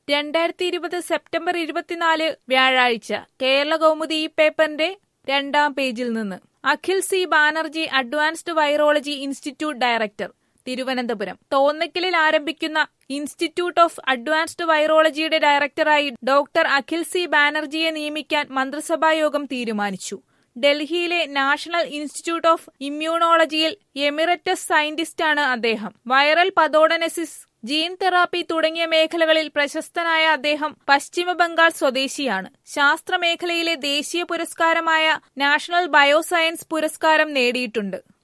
രണ്ടായിരത്തി ഇരുപത് സെപ്റ്റംബർ ഇരുപത്തിനാല് വ്യാഴാഴ്ച കേരള കൗമുദി ഈ പേപ്പറിന്റെ രണ്ടാം പേജിൽ നിന്ന് Akhil C Banerjee advanced virology institute director Thiruvananthapuram തോന്നക്കലിൽ ആരംഭിക്കുന്ന ഇൻസ്റ്റിറ്റ്യൂട്ട് ഓഫ് അഡ്വാൻസ്ഡ് വൈറോളജിയുടെ ഡയറക്ടറായി ഡോക്ടർ അഖിൽ സി ബാനർജിയെ നിയമിക്കാൻ മന്ത്രിസഭായോഗം തീരുമാനിച്ചു ഡൽഹിയിലെ നാഷണൽ ഇൻസ്റ്റിറ്റ്യൂട്ട് ഓഫ് ഇമ്മ്യൂണോളജിയിൽ എമിററ്റസ് സയന്റിസ്റ്റാണ് അദ്ദേഹം വൈറൽ പതോഡനസിസ് ജീൻ തെറാപ്പി തുടങ്ങിയ മേഖലകളിൽ പ്രശസ്തനായ അദ്ദേഹം പശ്ചിമ ബംഗാൾ സ്വദേശിയാണ് ശാസ്ത്രമേഖലയിലെ ദേശീയ പുരസ്കാരമായ നാഷണൽ ബയോസയൻസ് പുരസ്കാരം നേടിയിട്ടുണ്ട്